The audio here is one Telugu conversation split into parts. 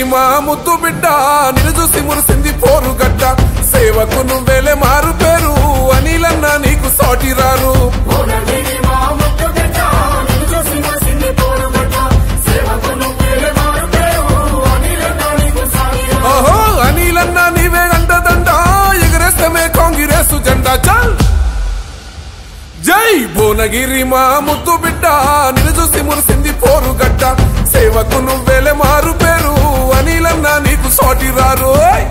మా ముద్దు బిడ్డ నిన్ను చూసి మురిసింది పోరు గడ్డ సేవకు నువ్వేలే మారు పేరు అనిలన్న నీకు సాటి రారు ఓనగిరి మా ముద్దు బిడ్డ, నిన్ను చూసి మురిసింది పోరుగడ్డ. సేవకు నువ్వేలే మారు పేరు, అనిలన్న నీకు సాటిరా. ఓహో అనిలన్న నీవే అంటదండ ఎగరేస్తమే కాంగ్రెస్ జెండా చల్ జై భువనగిరి మా ముద్దు బిడ్డ నిన్ను చూసి మురిసింది పోరు గడ్డ సేవకు నువ్వేలే మారు పేరు అనిలన్న నీకు సాటి రారు ఓయ్!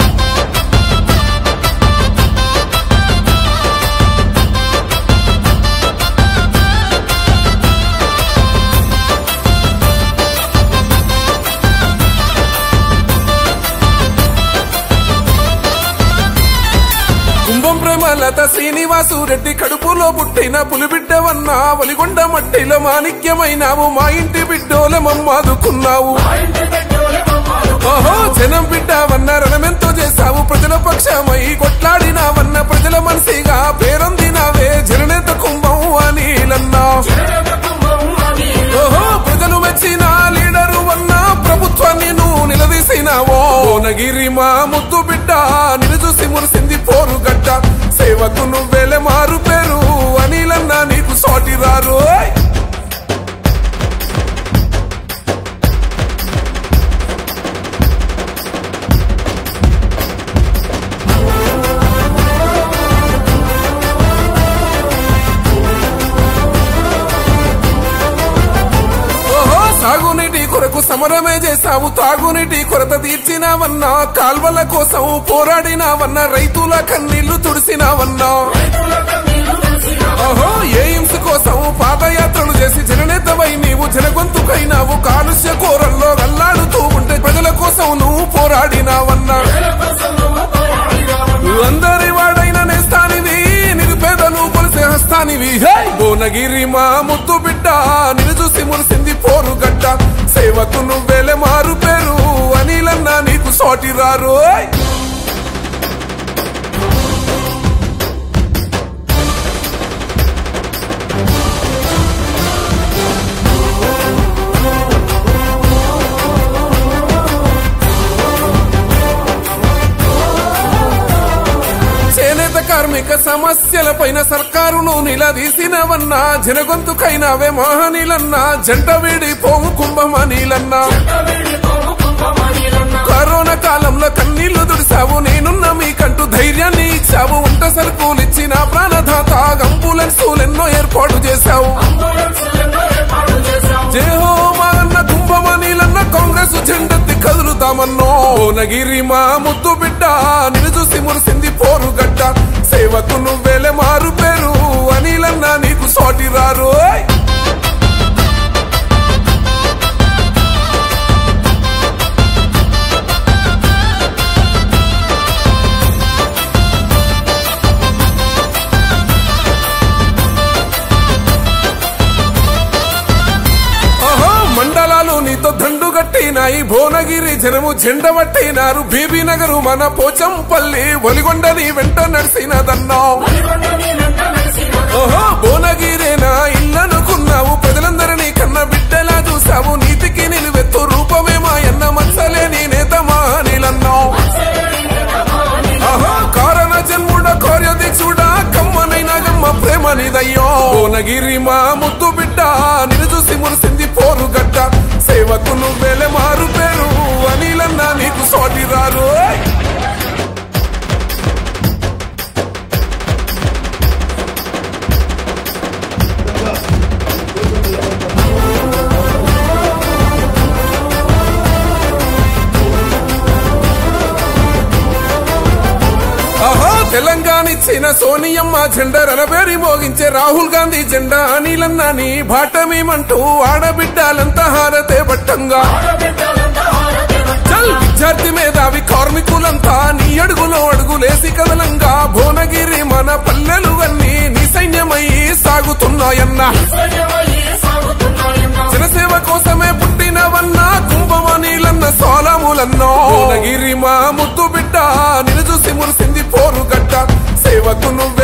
కుంభం ప్రేమలత శ్రీనివాసు రెడ్డి కడుపులో పుట్టిన పులిబిడ్డవన్నా వలిగొండ మట్టిలో మాణిక్యమైనావు మా ఇంటి బిడ్డోల మమ్మాదుకున్నావు మా ఇంటి బిడ్డోలే మమ్మాలు. ఓహో జనం బిడ్డవన్న రణమెంతో చేశావు ప్రజల పక్షమై కొట్లాడినావన్న ప్రజల మనసిగా పేరొందినావే జననేత కుంభం అనిలన్నా జనత కుంభం అనిల్. ఓహో ప్రజలు మెచ్చిన లీడరు అన్న ప్రభుత్వాన్ని నువ్వు నిలదీసినావో భువనగిరి మా ముద్దు బిడ్డ నిన్ను చూసి మురిసింది పోరు గడ్డ సేవకు నువ్వేలే మారు పేరు అనిలన్న నీకు సాటి రారు ఓయ్! ఓహో సాగునీటి కొరకు సమరమే చేశావు తాగునీటి కొరత తీర్చినావన్నా కాల్వల కోసం పోరాడినావన్నా రైతుల కన్నీళ్లు తుడిసినావన్నా రైతుల కన్నీళ్లు తుడిసినా. ఓహో ఎయిమ్స్ కోసం పాదయాత్రలు చేసి జననేతవై నీవు జనగొంతుకైనావు కాలుష్య కోరల్లో అల్లాడుతూ ఉంటే ప్రజల కోసం నువ్వు పోరాడినావన్నా ప్రజల కోసం నువ్వు పోరాడినావన్నా. అందరి వాడైన నేస్తానివి నిరుపేదలు కొలిసే హస్తానివి హే! భువనగిరి మా ముద్దు బిడ్డ నిన్ను చూసి మురిసింది పోరు గడ్డ సేవకు నువ్వేలే మారు పేరు అనిలన్న నీకు సాటి రారు ఓయ్! చేనేత కార్మిక సమస్యల పైన సర్కారును నిలదీసినవన్నా జనగొంతుకైనావే మహనీలన్నా జంట వీడి పోవు కుంభమనీలన్నా వీడి పోవు కుంభం అనిలన్న. కరోనా కాలంలో కన్నీళ్లు దుడిసావు నేనున్న మీకంటూ ధైర్యాన్ని ఇచ్చావు ఉంట సరుకులు ఇచ్చిన ప్రాణదాత అంబులెన్సులు ఎన్నో ఏర్పాటు చేశావు అంబులెన్సులెన్నో ఏర్పాటు చేశాం. జేహో మా అన్న కుంభమనీలన్న కాంగ్రెస్ జెండెత్తి కదులుతామన్నో భువనగిరి మా ముద్దు బిడ్డ నిన్ను చూసి మురిసింది పోరు గడ్డ సేవకు నువ్వేలే మారు పేరు అనిలన్న నీకు సాటి రారు ఓయ్! ఓహో మండలాలు నీతో దండు కట్టినాయి భువనగిరి జనము జెండ పట్టినారు బీబీ నగరు మన పోచంపల్లి ఒలిగొండ నీ వెంట నడిసినదన్నా నల్గొండ నీ వెంట నడిసినా. ఓహో భువనగిరేనా ఇల్లనుకున్నావు ప్రజలందరినీ కన్న బిడ్డలా చూసావు నీతికి నిలువెత్తు రూపమే మాయన్న మనసలేని నేత మానిలన్నావు ఆహా కారణ జన్ముడ కార్యదీక్షుడ కమ్మనైన గమ్మ ప్రేమ నిదయ్యో భువనగిరి మా ముద్దు బిడ్డ నిన్ను చూసి మురిసింది పోరు గడ్డ సేవకు నువ్వేలే మారు పేరు అనిలన్న నీకు సాటి రారు ఓయ్! ఆహా తెలంగాణ ఇచ్చిన సోనియమ్మ జెండా రణబేరి మోగించే రాహుల్ గాంధీ జెండా అనిలన్న నీ బాటమేమంటూ ఆడబిడ్డాలంతా హారతే పట్టంగా ఆడబిడ్డలంతా హారతి పట్టు. చల్ విద్యార్థి మేధావి కార్మికులంతా నీ అడుగులో అడుగులేసి కదలంగా భువనగిరి మన పల్లెలు అన్నీ నీ సైన్యమై సాగుతున్నాయన్న సైన్యమయ్యి సాగుతున్నాయన్న. జనసేవ కోసమే పుట్టినవన్నా కుంభమణిలన్న సోలములన్నో భువనగిరి మా ముద్దు బిడ్డ నిన్ను చూసి మురిసింది పోరు గడ్డ సేవకు నువ్వు